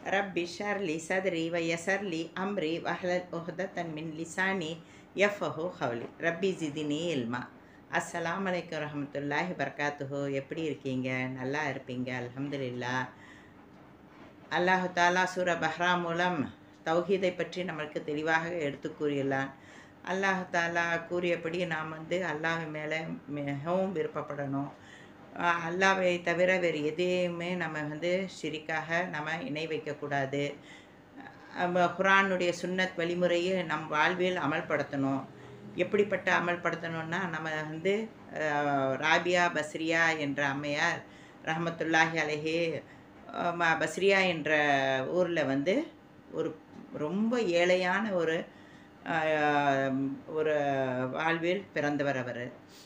ரப்பி ஷர்லி சதுரி வயசர்லி அம்ரி வஹலத் உஹதத்தன் மின் லிசானி யஃபஹு ஹவுலி ரப்பி ஜிதினி இல்மா அஸ்ஸலாமு அலைக்கும் ரஹமத்துல்லாஹி பர்காத்துஹு எப்படி இருக்கீங்க நல்லா இருப்பீங்க அல்ஹம்துலில்லா அல்லாஹு தாலா சூர பஹ்ரா மூலம் தௌஹீதை பற்றி நம்மளுக்கு தெளிவாக எடுத்து கூறியுள்ளான் அல்லாஹு தாலா கூறியபடி நாம் வந்து அல்லாஹ் மேலே மிகவும் விருப்பப்படணும் ஆஹ் அல்லாவை தவிர வேறு எதையுமே நம்ம வந்து ஷிரிக்காக நம்ம இணை வைக்கக்கூடாது நம்ம குரானுடைய சுன்னத் வழிமுறையை நம் வாழ்வில் அமல்படுத்தணும் எப்படிப்பட்ட அமல்படுத்தணும்னா நம்ம வந்து ஆஹ் ராபியா பஸ்ரியா என்ற அம்மையார் ரஹமத்துல்லாஹி அலைஹி ஆஹ் ம- பஸ்ரியா என்ற ஊரில் வந்து ஒரு ரொம்ப ஏழையான ஒரு ஆஹ், ஒரு வாழ்வில் பிறந்தவர் அவர்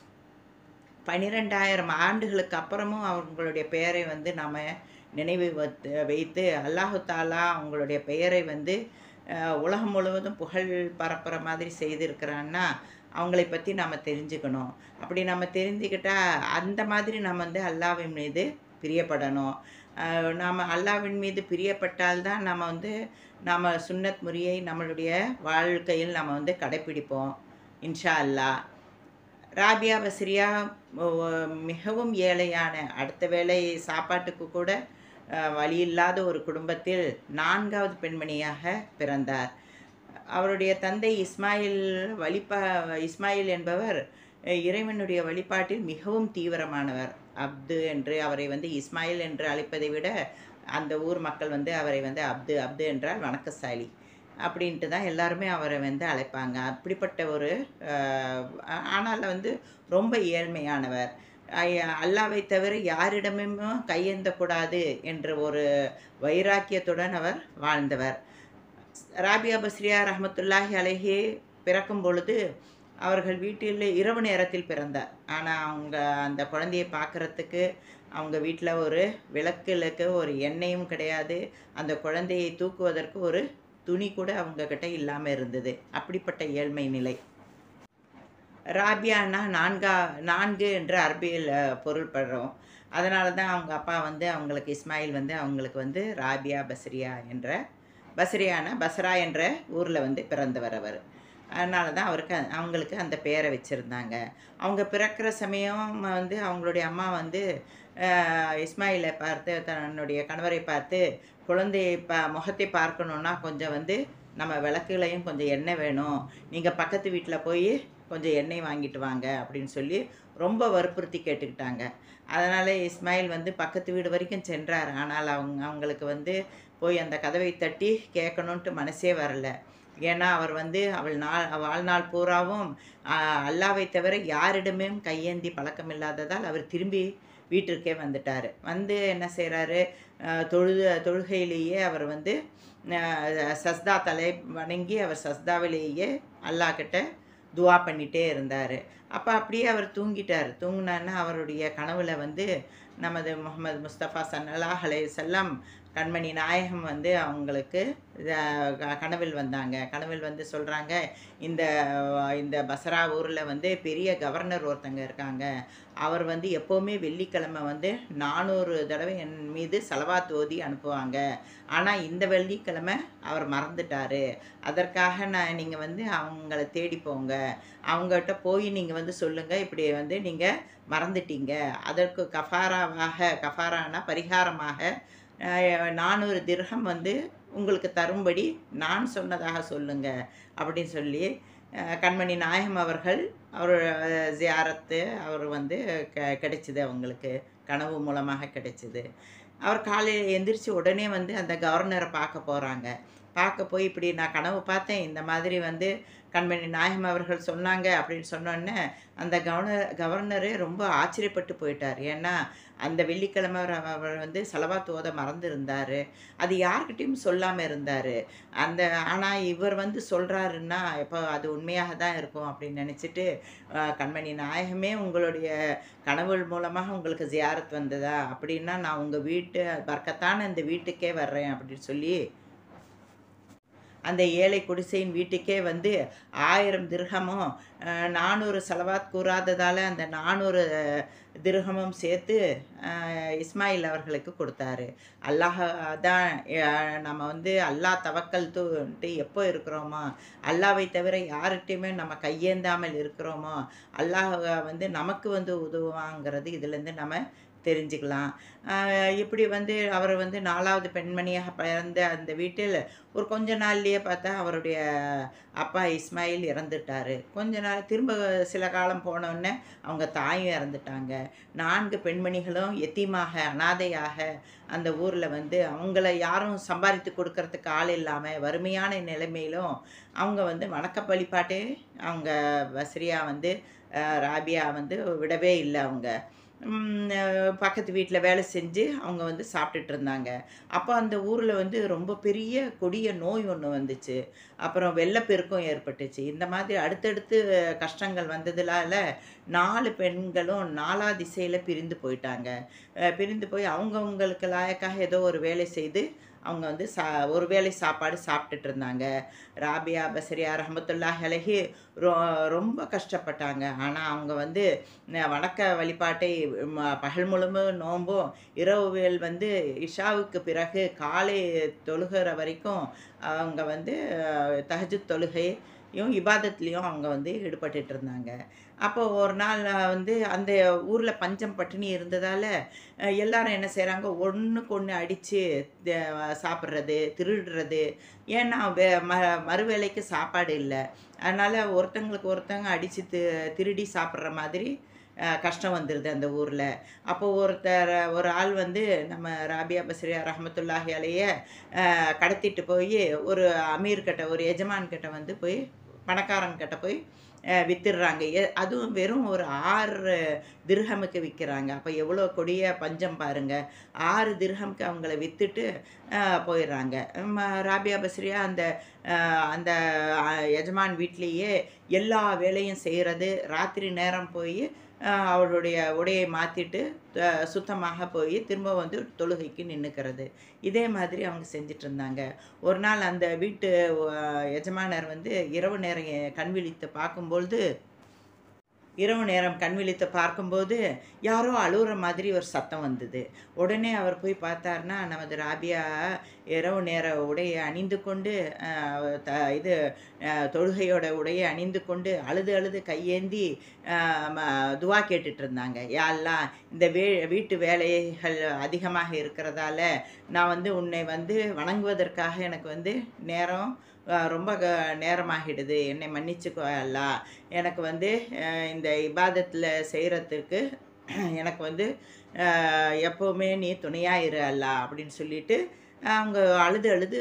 பன்னிரெண்டாயிரம் ஆண்டுகளுக்கு அப்புறமும் அவங்களுடைய பெயரை வந்து நாம் நினைவு வைத்து வைத்து அல்லாஹு தாலா அவங்களுடைய பெயரை வந்து அஹ், உலகம் முழுவதும் புகழ் பரப்புற மாதிரி செய்திருக்கிறான்னா அவங்களை பற்றி நாம் தெரிஞ்சுக்கணும் அப்படி நம்ம தெரிஞ்சுக்கிட்டால் அந்த மாதிரி நம்ம வந்து அல்லாவின் மீது பிரியப்படணும் அஹ், நாம் அல்லாவின் மீது பிரியப்பட்டால்தான் நம்ம வந்து நாம் சுன்னத் முறையை நம்மளுடைய வாழ்க்கையில் நம்ம வந்து கடைப்பிடிப்போம் இன்ஷா அல்லாஹ் ராபியா பஸ்ரியா ஒ- மிகவும் ஏழையான அடுத்த வேளை சாப்பாட்டுக்கு கூட அஹ், வழி இல்லாத ஒரு குடும்பத்தில் நான்காவது பெண்மணியாக பிறந்தார் அவருடைய தந்தை இஸ்மாயில் வழிபா இஸ்மாயில் என்பவர் அஹ், இறைவனுடைய வழிபாட்டில் மிகவும் தீவிரமானவர் அப்து என்று அவரை வந்து இஸ்மாயில் என்று அழைப்பதை விட அந்த ஊர் மக்கள் வந்து அவரை வந்து அப்து அப்து என்றால் வணக்கசாலி அப்படின்ட்டு தான் எல்லாருமே அவரை வந்து அழைப்பாங்க அப்படிப்பட்ட ஒரு அஹ், ஆனால் வந்து ரொம்ப ஏழ்மையானவர் ஐ- அல்லாவை தவிர யாரிடமும் கையேந்தக்கூடாது என்ற ஒரு வைராக்கியத்துடன் அவர் வாழ்ந்தவர் ராபியா பஸ்ரியா ரஹமத்துல்லாஹி அலைஹி பிறக்கும் பொழுது அவர்கள் வீட்டில் இரவு நேரத்தில் பிறந்தார் ஆனால் அவங்க அந்த குழந்தையை பார்க்கறதுக்கு அவங்க வீட்டில் ஒரு விளக்குகளுக்கு ஒரு எண்ணெயும் கிடையாது அந்த குழந்தையை தூக்குவதற்கு ஒரு துணி கூட அவங்க கிட்ட இல்லாமல் இருந்தது அப்படிப்பட்ட ஏழ்மை நிலை ராபியானா நான்கா நான்கு என்று அரபியில் அஹ், பொருள்படுறோம் அதனால தான் அவங்க அப்பா வந்து அவங்களுக்கு இஸ்மாயில் வந்து அவங்களுக்கு வந்து ராபியா பஸ்ரியா என்ற பஸ்ரியான பஸ்ரா என்ற ஊரில் வந்து பிறந்தவர் அவர் அதனால தான் அவருக்கு அ- அவங்களுக்கு அந்த பெயரை வச்சுருந்தாங்க அவங்க பிறக்கிற சமயம் வந்து அவங்களுடைய அம்மா வந்து அஹ், இஸ்மாயிலை பார்த்து தன்னுடைய கணவரை பார்த்து குழந்தையை ப முகத்தை பார்க்கணுன்னா கொஞ்சம் வந்து நம்ம விளக்குகளையும் கொஞ்சம் எண்ணெய் வேணும் நீங்கள் பக்கத்து வீட்டில் போய் கொஞ்சம் எண்ணெய் வாங்கிட்டு வாங்க அப்படின்னு சொல்லி ரொம்ப வற்புறுத்தி கேட்டுக்கிட்டாங்க அதனால் இஸ்மாயில் வந்து பக்கத்து வீடு வரைக்கும் சென்றார் ஆனால் அவங்க அவங்களுக்கு வந்து போய் அந்த கதவை தட்டி கேட்கணுன்ட்டு மனசே வரல ஏன்னா அவர் வந்து அவள் நாள் வாழ்நாள் பூராவும் ஆஹ், அல்லாவை தவிர யாரிடமே கையேந்தி பழக்கம் இல்லாததால் அவர் திரும்பி வீட்டிற்கே வந்துட்டார் வந்து என்ன செய்கிறாரு தொழுது தொழுகையிலேயே அவர் வந்து ஆஹ், சஸ்தா தலை வணங்கி அவர் சஸ்தாவிலேயே அல்லாஹ் கிட்ட துவா பண்ணிகிட்டே இருந்தார் அப்போ அப்படியே அவர் தூங்கிட்டார் தூங்கினான்னா அவருடைய கனவுல வந்து நமது முகமது முஸ்தபா சல்லல்லாஹ் அலைஹி வஸல்லம் கண்மணி நாயகம் வந்து அவங்களுக்கு அஹ், க- கனவில் வந்தாங்க கனவில் வந்து சொல்கிறாங்க இந்த இந்த பசரா ஊரில் வந்து பெரிய கவர்னர் ஒருத்தங்க இருக்காங்க அவர் வந்து எப்போவுமே வெள்ளிக்கிழமை வந்து நானூறு தடவை என் மீது செலவாத் ஓதி அனுப்புவாங்க ஆனால் இந்த வெள்ளிக்கிழமை அவர் மறந்துட்டாரு அதற்காக நான் நீங்கள் வந்து அவங்கள தேடி போங்க அவங்ககிட்ட போய் நீங்கள் வந்து சொல்லுங்கள் இப்படி வந்து நீங்கள் மறந்துட்டீங்க அதற்கு கஃபாராவாக கஃபாரானா பரிகாரமாக அஹ், நானூறு திர்ஹம் வந்து உங்களுக்கு தரும்படி நான் சொன்னதாக சொல்லுங்க அப்படின்னு சொல்லி அஹ், கண்மணி நாயகம் அவர்கள் அவர் அஹ், ஜியாரத்து அவர் வந்து க கிடைச்சிது அவங்களுக்கு கனவு மூலமாக கிடைச்சிது அவர் காலையில் எந்திரிச்சு உடனே வந்து அந்த கவர்னரை பார்க்க போகிறாங்க பார்க்க போய் இப்படி நான் கனவு பார்த்தேன் இந்த மாதிரி வந்து கண்மணி நாயகம் அவர்கள் சொன்னாங்க அப்படின்னு சொன்னோன்னே அந்த கவர்னர் கவர்னரே ரொம்ப ஆச்சரியப்பட்டு போயிட்டார் ஏன்னா அந்த வெள்ளிக்கிழமை அவர் அவர் வந்து செலவாத்து ஓத மறந்துருந்தார் அது யார்கிட்டயும் சொல்லாமல் இருந்தார் அந்த ஆனால் இவர் வந்து சொல்கிறாருன்னா இப்போ அது உண்மையாக தான் இருக்கும் அப்படின்னு நினச்சிட்டு கண்மணி நாயகமே உங்களுடைய கனவுள் மூலமாக உங்களுக்கு ஜியாரத் வந்ததா அப்படின்னா நான் உங்கள் வீட்டு பர்க்கத்தான இந்த வீட்டுக்கே வர்றேன் அப்படின்னு சொல்லி அந்த ஏழை குடிசையின் வீட்டுக்கே வந்து ஆயிரம் திர்ஹமும் அஹ், நானூறு செலவாத் கூறாததால் அந்த நானூறு திர்ஹமும் சேர்த்து அஹ், இஸ்மாயில் அவர்களுக்கு கொடுத்தாரு அல்லாஹ் தான் அஹ், நம்ம வந்து அல்லாஹ் தவக்கல் தூன்ட்டு எப்போ இருக்கிறோமோ அல்லாவை தவிர யார்கிட்டையுமே நம்ம கையேந்தாமல் இருக்கிறோமோ அல்லாஹ் வந்து நமக்கு வந்து உதவுவாங்கிறது இதுலேருந்து நம்ம தெரிஞ்சுக்கலாம் ஆஹ் இப்படி வந்து அவர் வந்து நாலாவது பெண்மணியாக பிறந்த அந்த வீட்டில் ஒரு கொஞ்ச நாள்லயே பார்த்தா அவருடைய அப்பா இஸ்மாயில் இறந்துட்டாரு கொஞ்ச நாள் திரும்ப சில காலம் போனோடனே அவங்க தாயும் இறந்துட்டாங்க நான்கு பெண்மணிகளும் எத்தீமாக அனாதையாக அந்த ஊரில் வந்து அவங்கள யாரும் சம்பாதித்து கொடுக்கறதுக்கு ஆள் இல்லாமல் வறுமையான நிலைமையிலும் அவங்க வந்து வணக்க வழிபாட்டே அவங்க பஸ்ரியா வந்து அஹ், ராபியா வந்து விடவே இல்லை அவங்க உம், அஹ், பக்கத்து வீட்டில் வேலை செஞ்சு அவங்க வந்து சாப்பிட்டுட்டு இருந்தாங்க அப்போ அந்த ஊரில் வந்து ரொம்ப பெரிய கொடிய நோய் ஒன்று வந்துச்சு அப்புறம் வெள்ளப்பெருக்கம் ஏற்பட்டுச்சு இந்த மாதிரி அடுத்தடுத்து கஷ்டங்கள் வந்ததுனால நாலு பெண்களும் நாலா திசையில் பிரிந்து போயிட்டாங்க அஹ், பிரிந்து போய் அவங்கவுங்களுக்கு லாயக்காக ஏதோ ஒரு வேலை செய்து அவங்க வந்து சா ஒரு வேளை சாப்பாடு சாப்பிட்டுட்டு இருந்தாங்க ராபியா பசரியா ரஹமத்துல்லாஹ் அலஹி ரொ ரொம்ப கஷ்டப்பட்டாங்க ஆனால் அவங்க வந்து ந- வணக்க வழிபாட்டை ம- பகல் முழுமும் நோம்பும் இரவு வேள் வந்து இஷாவுக்கு பிறகு காலை தொழுகிற வரைக்கும் அவங்க வந்து தஹஜுத் தொழுகையும் இபாதத்துலேயும் அவங்க வந்து ஈடுபட்டுட்டு இருந்தாங்க அப்போ ஒரு நாள் அஹ், வந்து அந்த ஊரில் பஞ்சம் பட்டினி இருந்ததால் எல்லாரும் என்ன செய்கிறாங்க ஒன்றுக்கு ஒன்று அடித்து சாப்பிட்றது திருடுறது ஏன்னா வே ம மறுவேளைக்கு சாப்பாடு இல்லை அதனால் ஒருத்தங்களுக்கு ஒருத்தங்க அடித்து தி திருடி சாப்பிட்ற மாதிரி அஹ், கஷ்டம் வந்துடுது அந்த ஊரில் அப்போ ஒருத்தர் ஒரு ஆள் வந்து நம்ம ராபியா பஸ்ரியா ரஹமத்துல்லாஹி அலைய அஹ், கடத்திட்டு போய் ஒரு அமீர்கிட்ட ஒரு எஜமான் கிட்ட வந்து போய் பணக்காரன் கிட்ட போய் அஹ், வித்துடுறாங்க எ- அதுவும் வெறும் ஒரு ஆறு திர்ஹமுக்கு விற்கிறாங்க அப்போ எவ்வளோ கொடிய பஞ்சம் பாருங்க ஆறு திர்ஹம்க்கு அவங்கள விற்றுட்டு போயிடுறாங்க ம, ராபியா பஸ்ரியா அந்த அஹ், அந்த அஹ், எஜமான் வீட்லேயே எல்லா வேலையும் செய்கிறது ராத்திரி நேரம் போய் அஹ், அவளுடைய உடையை மாற்றிட்டு சுத்தமாக போய் திரும்ப வந்து தொழுகைக்கு நின்றுக்கிறது இதே மாதிரி அவங்க செஞ்சிட்டு இருந்தாங்க ஒரு நாள் அந்த வீட்டு அஹ், எஜமானர் வந்து இரவு நேரம் எ- கண் விழித்து பார்க்கும்பொழுது இரவு நேரம் கண் விழித்து பார்க்கும்போது யாரோ அழுகுற மாதிரி ஒரு சத்தம் வந்தது உடனே அவர் போய் பார்த்தாருன்னா நமது ராபியா இரவு நேர உடையை அணிந்து கொண்டு அஹ், த இது அஹ், தொழுகையோட உடையை அணிந்து கொண்டு அழுது அழுது கையேந்தி அஹ், ம- துவா கேட்டுட்டு இருந்தாங்க யாரெல்லாம் இந்த வே வீட்டு வேலைகள் அதிகமாக இருக்கிறதால நான் வந்து உன்னை வந்து வணங்குவதற்காக எனக்கு வந்து நேரம் அஹ், ரொம்ப க நேரமாகிடுது என்னை மன்னிச்சுக்கோ அல்லா எனக்கு வந்து அஹ், இந்த இபாதத்தில் செய்கிறதுக்கு எனக்கு வந்து அஹ், எப்போவுமே நீ துணையாக இரு அல்லா அப்படின்னு சொல்லிட்டு அவங்க அழுது அழுது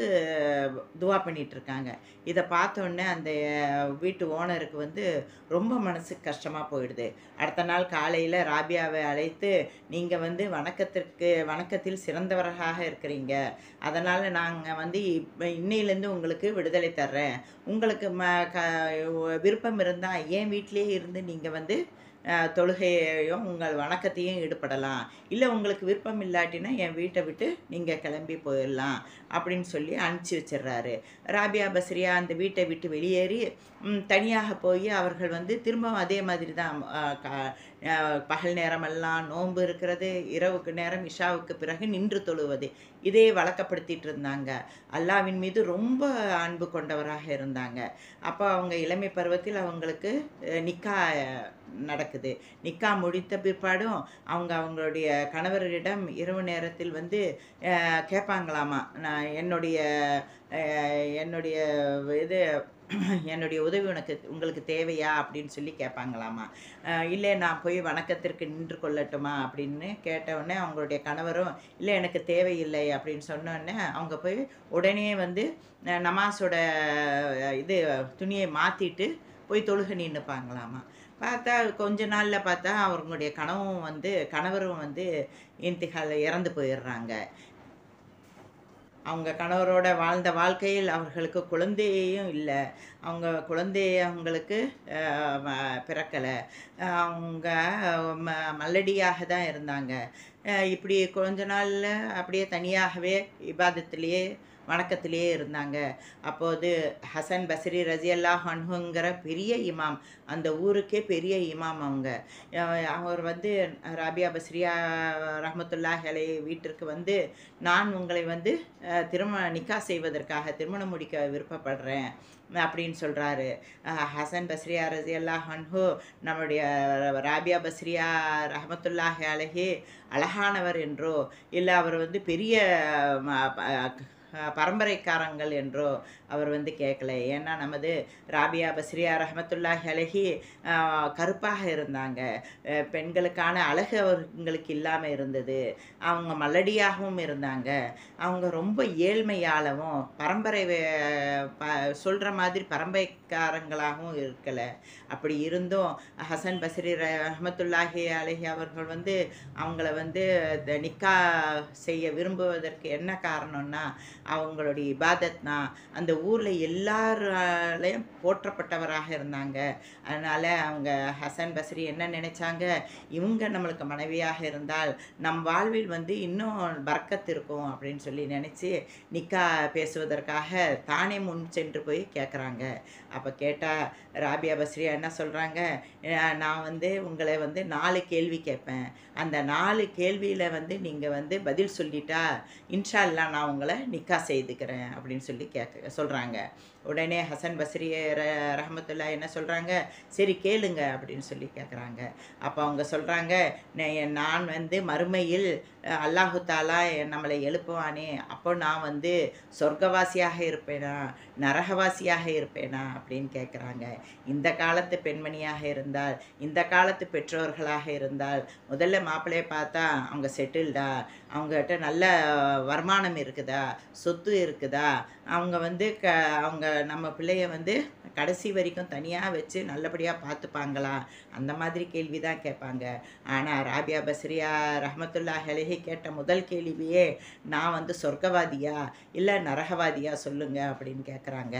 துவா பண்ணிட்டு இருக்காங்க இதை பார்த்தோன்னே அந்த அஹ், வீட்டு ஓனருக்கு வந்து ரொம்ப மனசுக்கு கஷ்டமாக போயிடுது அடுத்த நாள் காலையில் ராபியாவை அழைத்து நீங்கள் வந்து வணக்கத்திற்கு வணக்கத்தில் சிறந்தவராக இருக்கிறீங்க அதனால் நாங்கள் வந்து இப்போ இன்னையிலேருந்து உங்களுக்கு விடுதலை தர்றேன் உங்களுக்கு ம க விருப்பம் இருந்தால் என் வீட்டிலேயே இருந்து நீங்கள் வந்து அஹ், தொழுகையையும் உங்கள் வணக்கத்தையும் ஈடுபடலாம் இல்லை உங்களுக்கு விருப்பம் இல்லாட்டினா என் வீட்டை விட்டு நீங்கள் கிளம்பி போயிடலாம் அப்படின்னு சொல்லி அனுப்பிச்சி வச்சிடுறாரு ராபியா பஸ்ரியா அந்த வீட்டை விட்டு வெளியேறி ம், தனியாக போய் அவர்கள் வந்து திரும்பவும் அதே மாதிரி தான் அஹ், க- அஹ், பகல் நேரமெல்லாம் நோன்பு இருக்கிறது இரவுக்கு நேரம் இஷாவுக்கு பிறகு நின்று தொழுவது இதே வழக்கப்படுத்திட்டு இருந்தாங்க அல்லாவின் மீது ரொம்ப அன்பு கொண்டவராக இருந்தாங்க அப்போ அவங்க இளமை பருவத்தில் அவங்களுக்கு அஹ், நிக்கா அஹ், நடக்குது நிக்கா முடித்த பிற்பாடும் அவங்க அவங்களுடைய கணவரிடம் இரவு நேரத்தில் வந்து அஹ், கேட்பாங்களாமா நான் என்னுடைய அஹ், என்னுடைய இது என்னுடைய உதவி உனக்கு உங்களுக்கு தேவையா அப்படின்னு சொல்லி கேட்பாங்களாமா அஹ், இல்லை நான் போய் வணக்கத்திற்கு நின்று கொள்ளட்டுமா அப்படின்னு கேட்டவுடனே அவங்களுடைய கணவரும் இல்லை எனக்கு தேவையில்லை அப்படின்னு சொன்னோடனே அவங்க போய் உடனே வந்து அஹ், நமாஸோட அஹ், இது துணியை மாற்றிட்டு போய் தொழுகை நின்றுப்பாங்களாமா பார்த்தா கொஞ்ச நாளில் பார்த்தா அவங்களுடைய கனவும் வந்து கணவரும் வந்து இன்திகால இறந்து போயிடுறாங்க அவங்க கணவரோட வாழ்ந்த வாழ்க்கையில் அவர்களுக்கு குழந்தையும் இல்லை அவங்க குழந்தை அவங்களுக்கு அஹ், ம- பிறக்கலை அஹ், அவங்க ம மல்லடியாக தான் இருந்தாங்க அஹ், இப்படி கொஞ்ச நாளில் அப்படியே தனியாகவே இபாதத்திலேயே வணக்கத்திலேயே இருந்தாங்க அப்போது ஹசன் பஸ்ரி ரஜியல்லா ஹன்ஹுங்கிற பெரிய இமாம் அந்த ஊருக்கே பெரிய இமாம் அவங்க அஹ் அவர் வந்து ராபியா பஸ்ரியா ரஹமத்துல்லாஹ் அலை வீட்டிற்கு வந்து நான் உங்களை வந்து அஹ், திருமண நிக்கா செய்வதற்காக திருமணம் முடிக்க விருப்பப்படுறேன் அப்படின்னு சொல்கிறாரு ஹசன் பஸ்ரியா ரஜியல்லா ஹன்ஹு நம்முடைய ராபியா பஸ்ரியா ரஹமத்துல்லாஹி அலஹி அழகானவர் என்றோ இல்லை அவர் வந்து பெரிய ம, ப- பரம்பரைக்காரங்கள் என்றோ அவர் வந்து கேட்கல ஏன்னா நமது ராபியா பஸ்ரியா ரஹமத்துல்லாஹி அலஹி ஆஹ், கருப்பாக இருந்தாங்க அஹ், பெண்களுக்கான அழகு அவங்களுக்கு இல்லாமல் இருந்தது அவங்க மலடியாகவும் இருந்தாங்க அவங்க ரொம்ப ஏழ்மையாலவும் பரம்பரை வே- ப சொல்கிற மாதிரி பரம்பரைக்காரங்களாகவும் இருக்கலை அப்படி இருந்தும் ஹசன் பஸ்ரி ரஹமத்துல்லாஹி அலஹி அவர்கள் வந்து அவங்கள வந்து த- நிக்கா செய்ய விரும்புவதற்கு என்ன காரணம்னா அவங்களுடைய இபாதத்னா அந்த ஊரில் எல்லாராலையும் போற்றப்பட்டவராக இருந்தாங்க அதனால் அவங்க ஹசன் பஸ்ரி என்ன நினைச்சாங்க இவங்க நம்மளுக்கு மனைவியாக இருந்தால் நம் வாழ்வில் வந்து இன்னும் பறக்கத்து இருக்கும் அப்படின்னு சொல்லி நினச்சி நிக்கா பேசுவதற்காக தானே முன் சென்று போய் கேட்குறாங்க அப்போ கேட்டால் ராபியா பஸ்ரியா என்ன சொல்கிறாங்க நான் வந்து உங்களை வந்து நாலு கேள்வி கேட்பேன் அந்த நாலு கேள்வியில் வந்து நீங்கள் வந்து பதில் சொல்லிட்டா இன்ஷா அல்லாஹ் நான் உங்களை நிக்கா செய்துக்கிறேன் அப்படின்னு சொல்லி கேட்க சொல்கிறாங்க உடனே ஹசன் பஸ்ரி ர ரஹமத்துல்லா என்ன சொல்கிறாங்க சரி கேளுங்க அப்படின்னு சொல்லி கேட்குறாங்க அப்போ அவங்க சொல்கிறாங்க நான் வந்து மறுமையில் அஹ், அல்லாஹு தாலா நம்மளை எழுப்புவானே அப்போ நான் வந்து சொர்க்கவாசியாக இருப்பேனா நரகவாசியாக இருப்பேனா அப்படின்னு கேட்குறாங்க இந்த காலத்து பெண்மணியாக இருந்தால் இந்த காலத்து பெற்றோர்களாக இருந்தால் முதல்ல மாப்பிள்ளையை பார்த்தா அவங்க செட்டில்டா அவங்ககிட்ட நல்ல வருமானம் இருக்குதா சொத்து இருக்குதா அவங்க வந்து க அவங்க நம்ம பிள்ளைய வந்து கடைசி வரைக்கும் தனியாக வச்சு நல்லபடியாக பார்த்துப்பாங்களா அந்த மாதிரி கேள்வி தான் கேட்பாங்க ஆனால் ராபியா பஸ்ரியா ரஹமத்துல்லா அலைஹி கேட்ட முதல் கேள்வியே நான் வந்து சொர்க்கவாதியா இல்லை நரகவாதியா சொல்லுங்க அப்படின்னு கேட்குறாங்க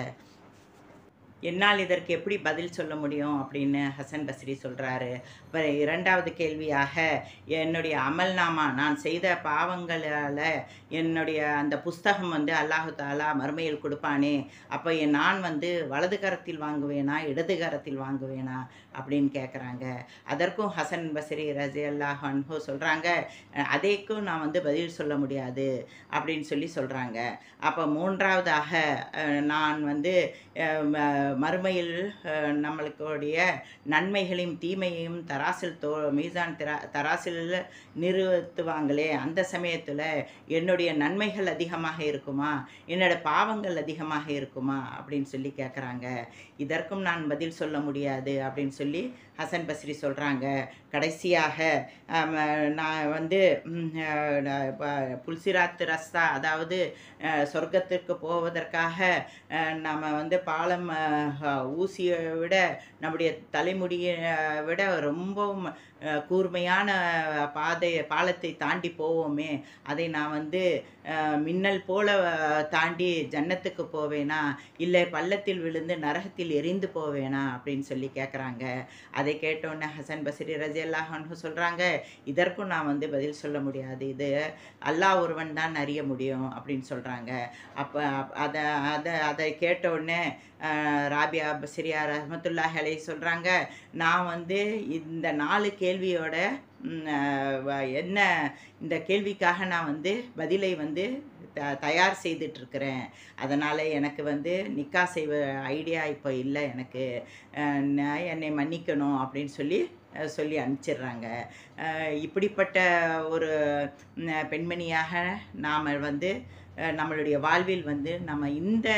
என்னால் இதற்கு எப்படி பதில் சொல்ல முடியும் அப்படின்னு ஹசன் பஸ்ரி சொல்கிறாரு அப்புறம் இரண்டாவது கேள்வியாக என்னுடைய அமல்நாமா நான் செய்த பாவங்களால் என்னுடைய அந்த புஸ்தகம் வந்து அல்லாஹு தாலா மறுமையில் கொடுப்பானே அப்போ என் நான் வந்து வலது கரத்தில் வாங்குவேனா இடது கரத்தில் வாங்குவேனா அப்படின்னு கேட்குறாங்க அதற்கும் ஹசன் பஸ்ரி ரஜி அல்லாஹ் அன்ஹு சொல்கிறாங்க அதேக்கும் நான் வந்து பதில் சொல்ல முடியாது அப்படின்னு சொல்லி சொல்கிறாங்க அப்போ மூன்றாவதாக அஹ், நான் வந்து அஹ், ம- மறுமையில் அஹ், நம்மளுக்குடைய நன்மைகளையும் தீமையையும் தராசில் தோ மீசான் தரா தராசில் நிறுத்துவாங்களே அந்த சமயத்தில் என்னுடைய நன்மைகள் அதிகமாக இருக்குமா என்னோட பாவங்கள் அதிகமாக இருக்குமா அப்படின்னு சொல்லி கேட்குறாங்க இதற்கும் நான் பதில் சொல்ல முடியாது அப்படின்னு சொல்லி ஹசன் பஸ்ரி சொல்கிறாங்க கடைசியாக ஆம், நான் வந்து ம், அஹ், நான் ப- புல்சிராத் ரஸ்தா அதாவது அஹ், சொர்க்கத்திற்கு போவதற்காக அஹ், நம்ம வந்து பாலம் அஹ், ஊசியை விட நம்முடைய தலைமுடியை அஹ், விட ரொம்பவும் அஹ், கூர்மையான பாதை பாலத்தை தாண்டி போவோமே அதை நான் வந்து அஹ், மின்னல் போல அஹ், தாண்டி ஜன்னத்துக்கு போவேனா இல்லை பள்ளத்தில் விழுந்து நரகத்தில் எரிந்து போவேனா அப்படின்னு சொல்லி கேட்குறாங்க அதை கேட்டோன்னே ஹசன் பஸ்ரி ரஜியல்லாஹ் சொல்கிறாங்க இதற்கும் நான் வந்து பதில் சொல்ல முடியாது இது அல்லாஹ் ஒருவன் தான் அறிய முடியும் அப்படின்னு சொல்கிறாங்க அப்போ அதை அதை அதை கேட்ட உடனே அஹ், ராபியா பஸ்ரியா ரஹமத்துல்லாஹ் அலை சொல்கிறாங்க நான் வந்து இந்த நாலு கேள்வியோட ம், அஹ், வ- என்ன இந்த கேள்விக்காக நான் வந்து பதிலை வந்து த தயார் செய்துட்ருக்கிறேன் அதனால் எனக்கு வந்து நிக்கா செய்வ ஐடியா இப்போ இல்லை எனக்கு அஹ், நான் என்னை மன்னிக்கணும் அப்படின்னு சொல்லி அஹ், சொல்லி அனுப்பிச்சிடுறாங்க அஹ், இப்படிப்பட்ட ஒரு ம், பெண்மணியாக நாம் வந்து அஹ், நம்மளுடைய வாழ்வில் வந்து நம்ம இந்த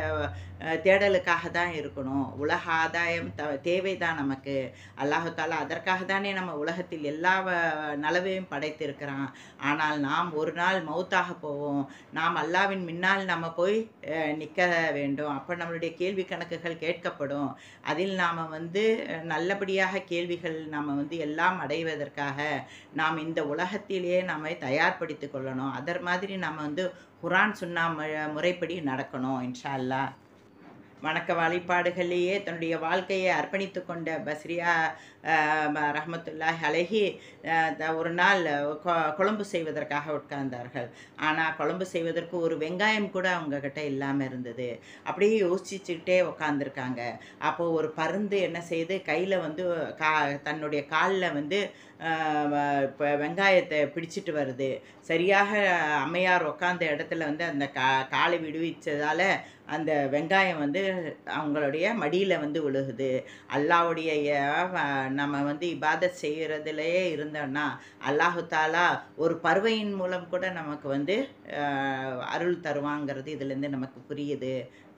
அஹ், தேடலுக்காக தான் இருக்கணும் உலக ஆதாயம் த தேவை தான் நமக்கு அல்லாஹு தாலா அதற்காக தானே நம்ம உலகத்தில் எல்லா வ- நலவையும் படைத்திருக்கிறான் ஆனால் நாம் ஒரு நாள் மௌத்தாக போவோம் நாம் அல்லாவின் முன்னால் நம்ம போய் நிற்க வேண்டும் அப்போ நம்மளுடைய கேள்வி கணக்குகள் கேட்கப்படும் அதில் நாம் வந்து அஹ், நல்லபடியாக கேள்விகள் நாம் வந்து எல்லாம் அடைவதற்காக நாம் இந்த உலகத்திலேயே நம்மை தயார்படுத்தி கொள்ளணும் அதர் மாதிரி நம்ம வந்து குரான் சுன்னா மு- முறைப்படி நடக்கணும் இன்ஷா அல்லாஹ் வணக்க வழிபாடுகளிலேயே தன்னுடைய வாழ்க்கையை அர்ப்பணித்து கொண்ட பஸ்ரியா ரஹமத்துல்லாஹ் அழகி ஒரு நாள் கொ- குழம்பு செய்வதற்காக உட்கார்ந்தார்கள் ஆனால் குழம்பு செய்வதற்கு ஒரு வெங்காயம் கூட அவங்க கிட்ட இல்லாமல் இருந்தது அப்படியே யோசிச்சுக்கிட்டே உட்காந்துருக்காங்க அப்போது ஒரு பருந்து என்ன செய்யுது கையில் வந்து கா தன்னுடைய காலில் வந்து ஆஹ் வ- இப்ப வெங்காயத்தை பிடிச்சிட்டு வருது சரியாக அம்மையார் உட்காந்த இடத்துல வந்து அந்த கா காலை விடுவிச்சதால அந்த வெங்காயம் வந்து அவங்களுடைய மடியில் வந்து விழுகுது அல்லாவுடைய அஹ், வ- நம்ம வந்து இபாதத் செய்கிறதுலையே இருந்தோம்னா அல்லாஹு தாலா ஒரு பறவையின் மூலம் கூட நமக்கு வந்து ஆஹ், அருள் தருவாங்கிறது இதுலேருந்து நமக்கு புரியுது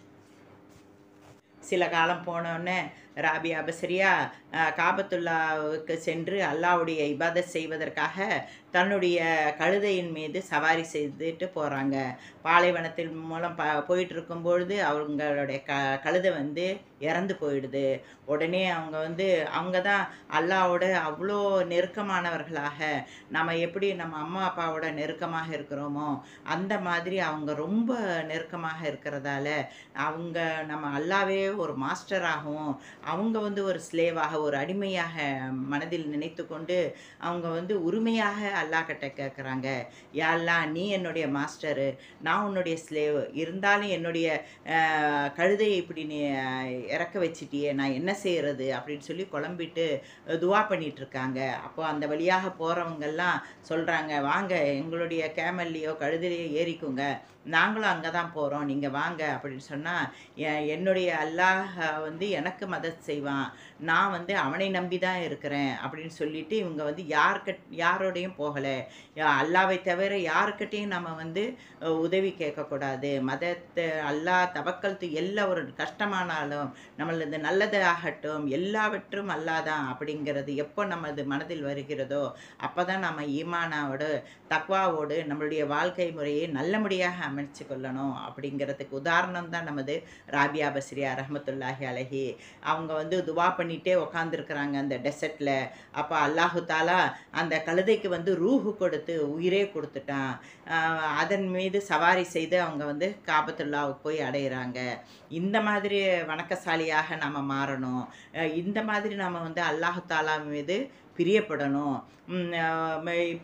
சில காலம் போனோடனே ராபியா பஸ்ரியா அஹ், காபத்துல்லாவுக்கு சென்று அல்லாவுடைய இபாதத் செய்வதற்காக தன்னுடைய கழுதையின் மீது சவாரி செய்துட்டு போகிறாங்க பாலைவனத்தின் மூலம் ப போயிட்டு இருக்கும்பொழுது அவங்களுடைய க கழுதை வந்து இறந்து போயிடுது உடனே அவங்க வந்து அவங்க தான் அல்லாவோட அவ்வளோ நெருக்கமானவர்களாக நம்ம எப்படி நம்ம அம்மா அப்பாவோட நெருக்கமாக இருக்கிறோமோ அந்த மாதிரி அவங்க ரொம்ப நெருக்கமாக இருக்கிறதால அவங்க நம்ம அல்லாவே ஒரு மாஸ்டராகவும் அவங்க வந்து ஒரு ஸ்லேவாக ஒரு அடிமையாக மனதில் நினைத்து கொண்டு அவங்க வந்து உரிமையாக அல்லாஹ் கிட்ட கேட்குறாங்க யா அல்லாஹ் நீ என்னுடைய மாஸ்டரு நான் உன்னுடைய ஸ்லேவ் இருந்தாலும் என்னுடைய அஹ், கழுதையை இப்படி நீ அஹ், இறக்க வச்சிட்டியே நான் என்ன செய்யறது அப்படின்னு சொல்லி குழம்பிட்டு அஹ், துவா பண்ணிட்டு இருக்காங்க அப்போ அந்த வழியாக போகிறவங்கெல்லாம் சொல்கிறாங்க வாங்க எங்களுடைய கேமல்லையோ கழுதையிலையோ ஏறிக்குங்க நாங்களும் அங்கே தான் போகிறோம் நீங்கள் வாங்க அப்படின்னு சொன்னால் என்னுடைய அல்லாஹ் வந்து எனக்கு மதத் செய்வான் நான் வந்து அவனை நம்பி தான் இருக்கிறேன் அப்படின்னு சொல்லிட்டு இவங்க வந்து யார்கிட்ட யாரோடையும் போகலை அல்லாவை தவிர யாருக்கிட்டையும் நம்ம வந்து அஹ், உதவி கேட்கக்கூடாது மதத்தை அல்லாஹ் தவக்கல்த்து எல்லா ஒரு கஷ்டமானாலும் நம்மளது நல்லதாகட்டும் எல்லாவற்றும் அல்லாதான் அப்படிங்கிறது எப்போ நமது மனதில் வருகிறதோ அப்போ தான் நம்ம ஈமானாவோடு தக்வாவோடு நம்மளுடைய வாழ்க்கை முறையை நல்லபடியாக அமைச்சு கொள்ளணும் அப்படிங்கிறதுக்கு உதாரணம் தான் நமது ராபியா பஸ்ரியா ரஹமத்துல்லாஹி அலஹி அவங்க வந்து துவா பண்ணிகிட்டே உக்காந்துருக்குறாங்க அந்த டெசர்ட்டில் அப்போ அல்லாஹு தாலா அந்த கழுதைக்கு வந்து ரூஹு கொடுத்து உயிரே கொடுத்துட்டான் ஆஹ் அதன் மீது சவாரி செய்து அவங்க வந்து காபத்துல்லாவுக்கு போய் அடையிறாங்க இந்த மாதிரி வணக்கசாலியாக நாம் மாறணும் அஹ் இந்த மாதிரி நம்ம வந்து அல்லாஹு தாலா மீது பிரியப்படணும் உம் ஆஹ் மை-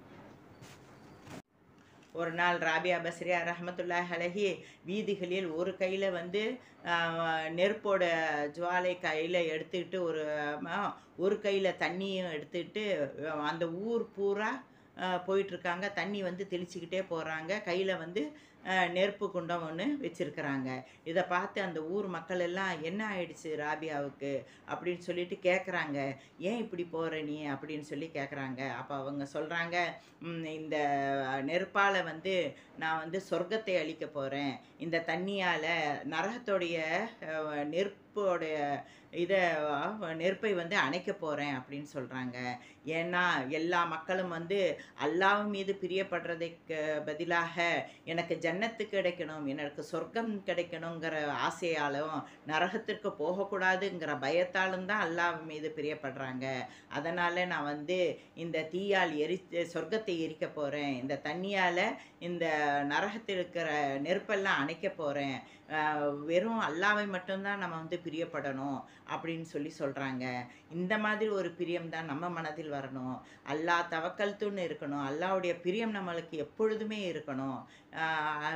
ஒரு நாள் ராபியா பஸ்ரியா ரஹமத்துல்லாஹ் அலஹி வீதிகளில் ஒரு கையில் வந்து ஆஹ், நெருப்போட ஜுவாலை கையில் எடுத்துக்கிட்டு ஒரு ஆஹ், ஒரு கையில் தண்ணியும் எடுத்துக்கிட்டு ஆஹ், அந்த ஊர் பூரா ஆஹ், போயிட்டுருக்காங்க தண்ணி வந்து தெளிச்சுக்கிட்டே போகிறாங்க கையில் வந்து ஆஹ், நெருப்பு குண்டம் ஒன்று வச்சுருக்கிறாங்க இதை பார்த்து அந்த ஊர் மக்கள் எல்லாம் என்ன ஆயிடுச்சு ராபியாவுக்கு அப்படின்னு சொல்லிட்டு கேட்குறாங்க ஏன் இப்படி போகிற நீ அப்படின்னு சொல்லி கேட்குறாங்க அப்போ அவங்க சொல்கிறாங்க இந்த நெருப்பால் வந்து நான் வந்து சொர்க்கத்தை அழிக்க போகிறேன் இந்த தண்ணியால் நரகத்தோடைய அஹ், நெருப்போடைய இதை அஹ், நெருப்பை வந்து அணைக்க போகிறேன் அப்படின்னு சொல்கிறாங்க ஏன்னா எல்லா மக்களும் வந்து அல்லாஹ் மீது பிரியப்படுறதுக்கு பதிலாக எனக்கு ஜன்னத்து கிடைக்கணும் எனக்கு சொர்க்கம் கிடைக்கணுங்கிற ஆசையாலும் நரகத்திற்கு போகக்கூடாதுங்கிற பயத்தாலும் தான் அல்லாஹ் மீது பிரியப்படுறாங்க அதனால் நான் வந்து இந்த தீயால் எரி சொர்க்கத்தை எரிக்க போகிறேன் இந்த தண்ணியால் இந்த நரகத்தில் இருக்கிற நெருப்பெல்லாம் அணைக்க போகிறேன் வெறும் அல்லாவை மட்டும்தான் நம்ம வந்து பிரியப்படணும் அப்படின்னு சொல்லி சொல்கிறாங்க இந்த மாதிரி ஒரு பிரியம் தான் நம்ம மனதில் வரணும் அல்லாஹ் தவக்கல்த்துன்னு இருக்கணும் அல்லாவுடைய பிரியம் நம்மளுக்கு எப்பொழுதுமே இருக்கணும் ஆஹ்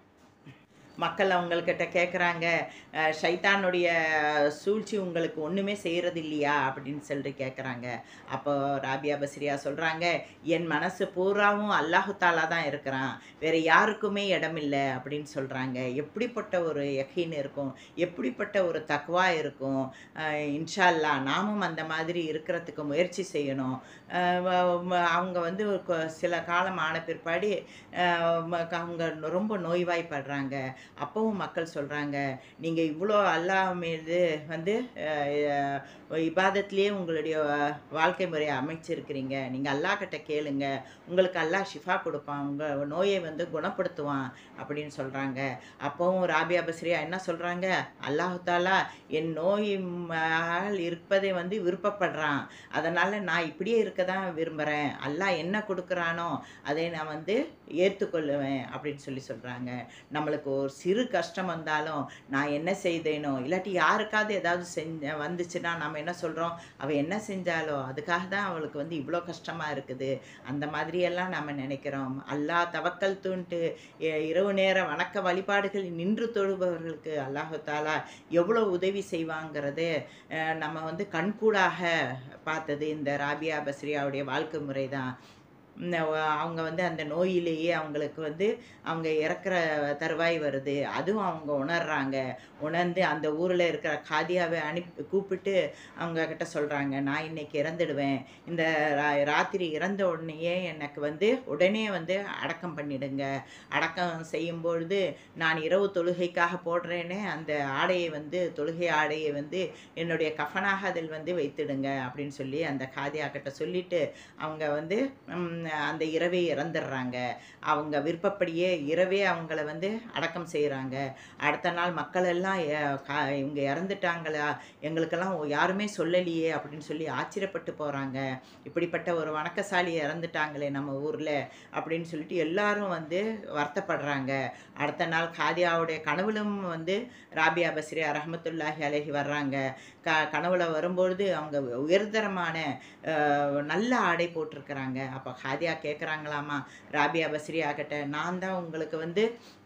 மக்கள் அவங்கக்கிட்ட கேட்குறாங்க ஷைத்தானுடைய சூழ்ச்சி உங்களுக்கு ஒன்றுமே செய்கிறது இல்லையா அப்படின்னு சொல்லிட்டு கேட்குறாங்க அப்போ ராபியா பஸ்ரியா சொல்கிறாங்க என் மனசு பூராவும் அல்லாஹு தாலா தான் இருக்கிறான் வேறு யாருக்குமே இடமில்லை அப்படின்னு சொல்கிறாங்க எப்படிப்பட்ட ஒரு யக்கீன் இருக்கும் எப்படிப்பட்ட ஒரு தக்வா இருக்கும் அஹ் இன்ஷா அல்லாஹ் நாமும் அந்த மாதிரி இருக்கிறதுக்கு முயற்சி செய்யணும் அஹ் வ- வ- அவங்க வந்து ஒரு கொ- சில காலம் ஆன பிற்பாடு அஹ் ம- அவங்க ரொம்ப நோய்வாய்ப்படுறாங்க அப்பவும் மக்கள் சொல்கிறாங்க நீங்கள் இவ்வளோ அல்லாஹ் மீது வந்து அஹ், அஹ், இபாதத்திலேயே உங்களுடைய அஹ், வாழ்க்கை முறையை அமைச்சிருக்கிறீங்க நீங்கள் அல்லாஹ் கிட்ட கேளுங்க உங்களுக்கு அல்லாஹ் ஷிஃபா கொடுப்பான் உங்கள் நோயை வந்து குணப்படுத்துவான் அப்படின்னு சொல்கிறாங்க அப்போவும் ராபியா பஸ்ரியா என்ன சொல்கிறாங்க அல்லாஹு தாலா என் நோய் மேல் இருப்பதை வந்து விருப்பப்படுறான் அதனால் நான் இப்படியே இருக்க தான் விரும்புகிறேன் அல்லாஹ் என்ன கொடுக்குறானோ அதை நான் வந்து ஏற்றுக்கொள்ளுவேன் அப்படின்னு சொல்லி சொல்கிறாங்க நம்மளுக்கு ஒரு சிறு கஷ்டம் வந்தாலும் நான் என்ன செய்தேனோ இல்லாட்டி யாருக்காவது ஏதாவது செஞ்ச வந்துச்சுன்னா நம்ம என்ன சொல்கிறோம் அவள் என்ன செஞ்சாலோ அதுக்காக தான் அவளுக்கு வந்து இவ்வளோ கஷ்டமாக இருக்குது அந்த மாதிரியெல்லாம் நம்ம நினைக்கிறோம் அல்லா தவக்கல் தூண்ட்டு எ- இரவு நேர வணக்க வழிபாடுகளில் நின்று தொழுபவர்களுக்கு அல்லாஹு தாலா எவ்வளோ உதவி செய்வாங்கிறது அஹ், நம்ம வந்து கண்கூடாக பார்த்தது இந்த ராபியா பஸ்ரியாவுடைய வாழ்க்கை முறை தான் இந்த வ- அவங்க வந்து அந்த நோயிலேயே அவங்களுக்கு வந்து அவங்க இறக்குற தருவாய் வருது அதுவும் அவங்க உணர்றாங்க உணர்ந்து அந்த ஊரில் இருக்கிற காதியாவை அனுப்பி கூப்பிட்டு அவங்க கிட்ட சொல்கிறாங்க நான் இன்னைக்கு இறந்துடுவேன் இந்த ரா- ராத்திரி இறந்த உடனேயே எனக்கு வந்து உடனே வந்து அடக்கம் பண்ணிடுங்க அடக்கம் செய்யும் பொழுது நான் இரவு தொழுகைக்காக போடுறேனே அந்த ஆடையை வந்து தொழுகை ஆடையை வந்து என்னுடைய கஃனாக அதில் வந்து வைத்திடுங்க அப்படின்னு சொல்லி அந்த காதியா கிட்ட சொல்லிட்டு அவங்க வந்து ம், அந்த இரவே இறந்துடுறாங்க அவங்க விருப்பப்படியே இரவே அவங்கள வந்து அடக்கம் செய்கிறாங்க அடுத்த நாள் மக்கள் எல்லாம் எ- கா- இவங்க இறந்துட்டாங்களா எங்களுக்கெல்லாம் யாருமே சொல்லலையே அப்படின்னு சொல்லி ஆச்சரியப்பட்டு போகிறாங்க இப்படிப்பட்ட ஒரு வணக்கசாலி இறந்துட்டாங்களே நம்ம ஊரில் அப்படின்னு சொல்லிட்டு எல்லாரும் வந்து வருத்தப்படுறாங்க அடுத்த நாள் காதியாவுடைய கனவுலும் வந்து ராபியா பஸ்ரியா ரஹமத்துல்லாஹி அலைஹி வர்றாங்க க கனவுல வரும்பொழுது அவங்க உயர்தரமான அஹ், நல்ல ஆடை போட்டிருக்கிறாங்க அப்போ ஹாதியா கேட்குறாங்களாமா ராபியா பஸ்ரியா கிட்ட நான் தான் உங்களுக்கு வந்து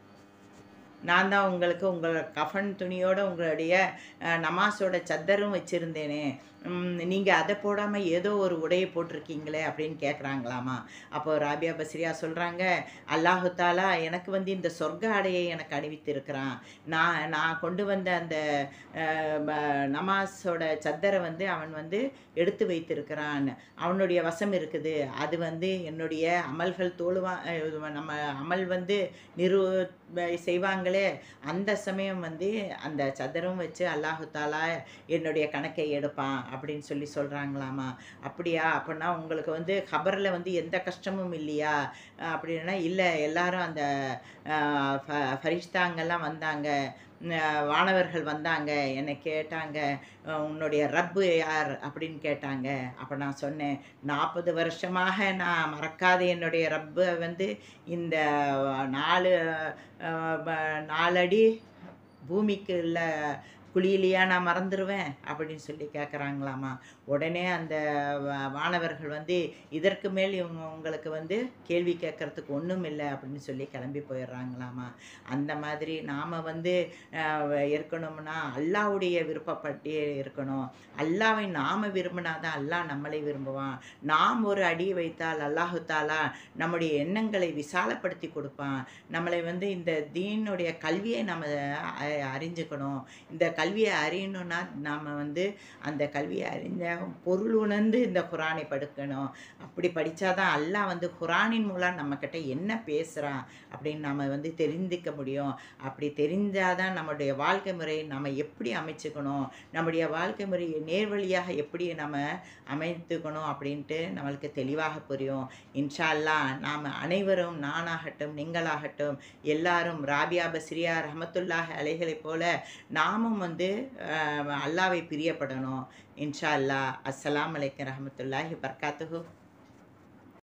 நான் தான் உங்களுக்கு உங்கள் கஃன் துணியோட உங்களுடைய அஹ், நமாஸோட சத்தரும் வச்சுருந்தேனே நீங்கள் அதை போடாமல் ஏதோ ஒரு உடையை போட்டிருக்கீங்களே அப்படின்னு கேட்குறாங்களாமா அப்போ ராபியா பஸ்ரியா சொல்கிறாங்க அல்லாஹு தாலா எனக்கு வந்து இந்த சொர்க்க ஆடையை எனக்கு அணிவித்திருக்கிறான் நான் நான் கொண்டு வந்த அந்த அஹ், ப- நமாஸோட சத்தரை வந்து அவன் வந்து எடுத்து வைத்திருக்கிறான் அவனுடைய வசம் இருக்குது அது வந்து என்னுடைய அமல்கள் தோழுவா அஹ், நம்ம அமல் வந்து நிறு செய்வாங்களே அந்த சமயம் வந்து அந்த சதரும் வச்சு அல்லாஹு தாலா என்னுடைய கணக்கை எடுப்பான் அப்படின்னு சொல்லி சொல்கிறாங்களாமா அப்படியா அப்படின்னா உங்களுக்கு வந்து கபரில் வந்து எந்த கஷ்டமும் இல்லையா அஹ் அப்படின்னா இல்லை எல்லாரும் அந்த அஹ், ஃப- ஃபரிஷ்தாங்கெல்லாம் வந்தாங்க அஹ், வானவர்கள் வந்தாங்க என்னை கேட்டாங்க அஹ், உன்னுடைய ரப்பு யார் அப்படின்னு கேட்டாங்க அப்போ நான் சொன்னேன் நாற்பது வருஷமாக நான் மறக்காத என்னுடைய ரப்பை வந்து இந்த நாலு அஹ், ப- நாலடி பூமிக்கு உள்ள குழியிலையா நான் மறந்துடுவேன் அப்படின்னு சொல்லி கேட்குறாங்களாமா உடனே அந்த வா- வானவர்கள் வந்து இதற்கு மேல் இவங்க உங்களுக்கு வந்து கேள்வி கேட்கறதுக்கு ஒன்றும் இல்லை அப்படின்னு சொல்லி கிளம்பி போயிடுறாங்களாமா அந்த மாதிரி நாம் வந்து அஹ், இருக்கணும்னா அல்லாவுடைய விருப்பப்பட்டே இருக்கணும் அல்லாவை நாம் விரும்பினா தான் அல்லாஹ் நம்மளை விரும்புவான் நாம் ஒரு அடி வைத்தால் அல்லாஹு தாலா நம்முடைய எண்ணங்களை விசாலப்படுத்தி கொடுப்பான் நம்மளை வந்து இந்த தீனுடைய கல்வியை நம்ம அ- அறிஞ்சுக்கணும் இந்த கல்வியை அறியணும்னா நாம் வந்து அந்த கல்வியை அறிஞ்ச பொருள் உணர்ந்து இந்த குரானை படுக்கணும் அப்படி படித்தாதான் அல்லாஹ் வந்து குரானின் மூலம் நம்மக்கிட்ட என்ன பேசுகிறான் அப்படின்னு நம்ம வந்து தெரிந்துக்க முடியும் அப்படி தெரிஞ்சாதான் நம்முடைய வாழ்க்கை முறையை நம்ம எப்படி அமைச்சுக்கணும் நம்முடைய வாழ்க்கை முறையை நேர்வழியாக எப்படி நம்ம அமைத்துக்கணும் அப்படின்ட்டு நம்மளுக்கு தெளிவாக புரியும் இன்ஷா அல்லாஹ் நாம் அனைவரும் நானாகட்டும் நீங்களாகட்டும் எல்லாரும் ராபியா பஸ்ரியா ரஹமத்துல்லாஹ் அலைகளைப் போல நாமும் வந்து அஹ், அல்லாவை பிரியப்படணும் இன்ஷா அல்லாஹ் அஸ்ஸலாமு அலைக்கும் ரஹமத்துல்லாஹி வபரகாத்துஹு